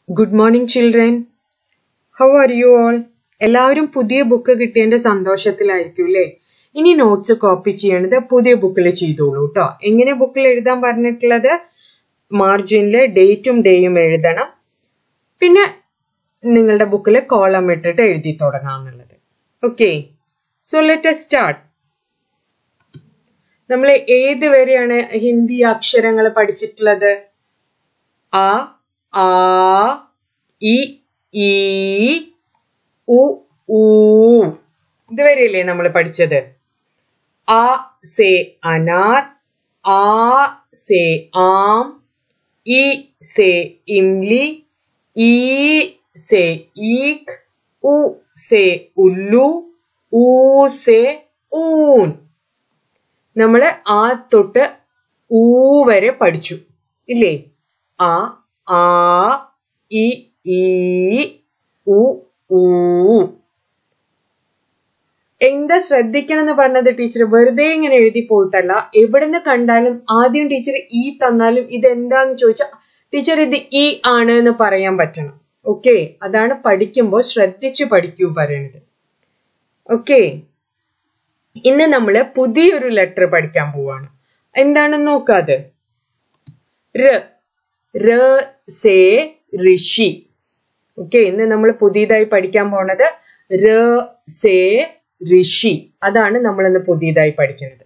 good morning children how are you all എല്ലാവരും പുതിയ book കിട്ടിയതിന്റെ സന്തോഷത്തിലായിരിക്കും അല്ലേ ഇനി നോട്ട്സ് കോപ്പി ചെയ്യണത് പുതിയ ബുക്കിൽ ചെയ്തോളൂ കേട്ടോ എങ്ങനെ ബുക്കിൽ എഴുതാൻ പറഞ്ഞിട്ടുള്ളത് മാർജിനില് ഡേറ്റും ഡേയും എഴുതണം പിന്നെ നിങ്ങളുടെ ബുക്കിൽ കോളം ഇട്ടിട്ട് എഴുതി തുടങ്ങാന്നുള്ളത് ഓക്കെ സോ ലെറ്റ് സ്റ്റാർട്ട് നമ്മൾ ഏത് വരെയാണ് ഹിന്ദി അക്ഷരങ്ങൾ പഠിച്ചിട്ടുള്ളത് ആ ആ ഇ ഈ ഉ ഊ ഇതുവരെയല്ലേ നമ്മൾ പഠിച്ചത് ആ സേ അനാർ ആ സേ ആം ഇ സേ ഇംലി ഈ സേ ഈക് ഉ സേ ഉല്ലു ഊ സേ ഊൻ നമ്മൾ ആ തൊട്ട് ഊ വരെ പഠിച്ചു ഇല്ലേ ആ ആ ഇ ഈ ഉ ഊ എന്താ ശ്രദ്ധിക്കണം എന്ന് പറഞ്ഞത് ടീച്ചർ വെറുതെ ഇങ്ങനെ എഴുതി പോയിട്ടല്ല എവിടുന്ന് കണ്ടാലും ആദ്യം ടീച്ചർ ഈ തന്നാലും ഇത് എന്താന്ന് ചോദിച്ചാൽ ടീച്ചർ ഇത് ഈ ആണ് എന്ന് പറയാൻ പറ്റണം ഓക്കെ അതാണ് പഠിക്കുമ്പോൾ ശ്രദ്ധിച്ചു പഠിക്കൂ പറയണത് ഓക്കെ ഇന്ന് നമ്മൾ പുതിയൊരു ലെറ്റർ പഠിക്കാൻ പോവാണ് എന്താണെന്ന് നോക്കാത് ര ര സേ ഋഷി ഓക്കെ ഇന്ന് നമ്മൾ പുതിയതായി പഠിക്കാൻ പോണത് ര സേ ഋഷി അതാണ് നമ്മൾ ഇന്ന് പുതിയതായി പഠിക്കുന്നത്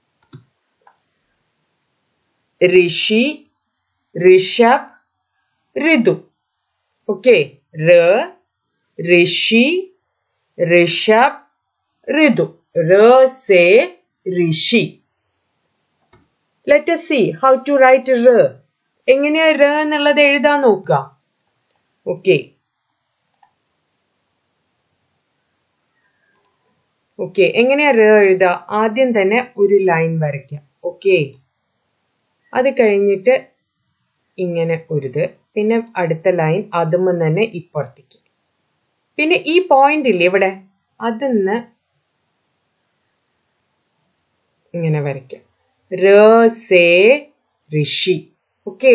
ഋഷി ഋഷഭ് ഋതു ഓക്കെ ര ഋഷി ഋഷഭ് ഋതു ര സേ Rishi let see how to write ര എങ്ങനെയാ ര എന്നുള്ളത് എഴുതാൻ നോക്കുക ഓക്കെ ഓക്കെ എങ്ങനെയാ ര എഴുതുക ആദ്യം തന്നെ ഒരു ലൈൻ വരയ്ക്കാം ഓക്കെ അത് കഴിഞ്ഞിട്ട് ഇങ്ങനെ ഒരുത് പിന്നെ അടുത്ത ലൈൻ അതുമ്പോൾ തന്നെ ഇപ്പുറത്തേക്ക് പിന്നെ ഈ പോയിന്റ് ഇല്ലേ ഇവിടെ അതിന്ന് ഇങ്ങനെ വരയ്ക്കാം ര സേ ഋഷി ഓക്കെ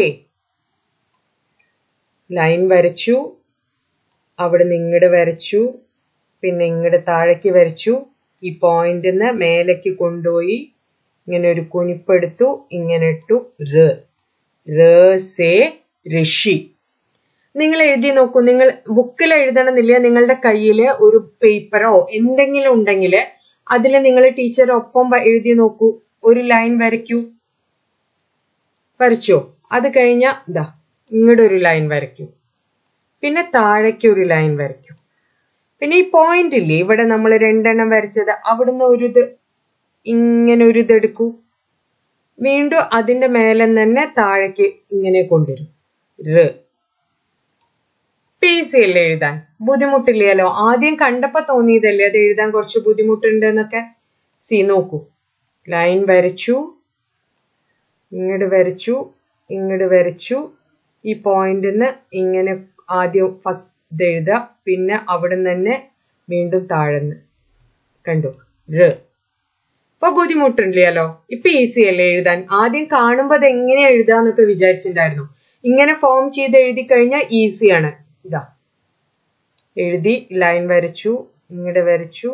ലൈൻ വരച്ചു അവിടെ നിന്ന് ഇങ്ങോട്ട് വരച്ചു പിന്നെ ഇങ്ങോട്ട് താഴേക്ക് വരച്ചു ഈ പോയിന്റിന്ന് മേലേക്ക് കൊണ്ടുപോയി ഇങ്ങനെ ഒരു കുനിപ്പെടുത്തു ഇങ്ങനെ ഇട്ടു ര ര സേ ഋഷി നിങ്ങൾ എഴുതി നോക്കൂ നിങ്ങൾ ബുക്കിൽ എഴുതണമെന്നില്ല നിങ്ങളുടെ കയ്യിൽ ഒരു പേപ്പറോ എന്തെങ്കിലും ഉണ്ടെങ്കിൽ അതിൽ നിങ്ങൾ ടീച്ചർ ഒപ്പം എഴുതി നോക്കൂ ഒരു ലൈൻ വരയ്ക്കൂ വരച്ചോ അത് കഴിഞ്ഞ ഇതാ ഇങ്ങോട്ട് ഒരു ലൈൻ വരയ്ക്കൂ പിന്നെ താഴേക്ക് ഒരു ലൈൻ വരയ്ക്കൂ പിന്നെ ഈ പോയിന്റ് ഇല്ലേ ഇവിടെ നമ്മൾ രണ്ടെണ്ണം വരച്ചത് അവിടുന്ന് ഒരു ഇത് ഇങ്ങനെ ഒരു ഇത് എടുക്കൂ വീണ്ടും അതിന്റെ മേലെ തന്നെ താഴേക്ക് ഇങ്ങനെ കൊണ്ടുവരും റ് ഈസി അല്ലേ എഴുതാൻ ബുദ്ധിമുട്ടില്ലല്ലോ ആദ്യം കണ്ടപ്പോ തോന്നിയതല്ലേ അത് എഴുതാൻ കുറച്ച് ബുദ്ധിമുട്ടുണ്ട് എന്നൊക്കെ സി നോക്കൂ ലൈൻ വരച്ചു ഇങ്ങോട്ട് വരച്ചു ഇങ്ങോട്ട് വരച്ചു ഈ പോയിന്റിന്ന് ഇങ്ങനെ ആദ്യം ഫസ്റ്റ് ഇത് എഴുതുക പിന്നെ അവിടെ തന്നെ വീണ്ടും താഴെന്ന് കണ്ടു റ് ഇപ്പൊ ബുദ്ധിമുട്ടില്ലല്ലോ ഇപ്പൊ ഈസി അല്ലേ എഴുതാൻ ആദ്യം കാണുമ്പോൾ അത് എങ്ങനെ എഴുതാന്നൊക്കെ വിചാരിച്ചിട്ടുണ്ടായിരുന്നു ഇങ്ങനെ ഫോം ചെയ്ത് എഴുതി കഴിഞ്ഞാൽ ഈസിയാണ് ഇതാ എഴുതി ലൈൻ വരച്ചു ഇങ്ങോട്ട് വരച്ചു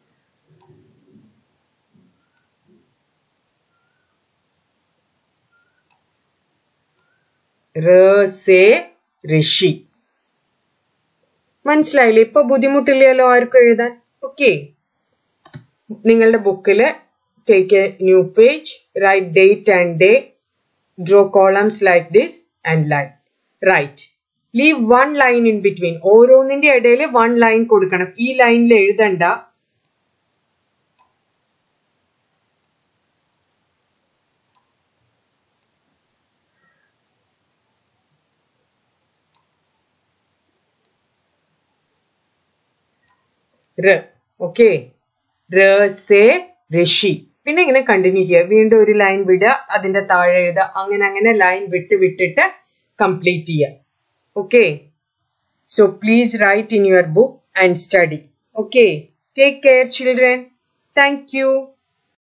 സേ ഋഷി മനസ്സിലായില്ലേ ഇപ്പൊ ബുദ്ധിമുട്ടില്ലല്ലോ ആർക്കും എഴുതാൻ ഓക്കെ നിങ്ങളുടെ ബുക്കിൽ take a new page write date and day draw columns like this and line right leave one line in between ഓരോന്നിന്റെ ഇടയിൽ വൺ ലൈൻ കൊടുക്കണം ഈ ലൈനിൽ എഴുതണ്ട ര ഓക്കെ ര സേ ഋഷി പിന്നെ ഇങ്ങനെ കണ്ടിന്യൂ ചെയ്യുക വീണ്ടും ഒരു ലൈൻ വിടുക അതിന്റെ താഴെ എഴുതുക അങ്ങനെ അങ്ങനെ ലൈൻ വിട്ട് വിട്ടിട്ട് കംപ്ലീറ്റ് ചെയ്യുക okay so please write in your book and study okay take care children thank you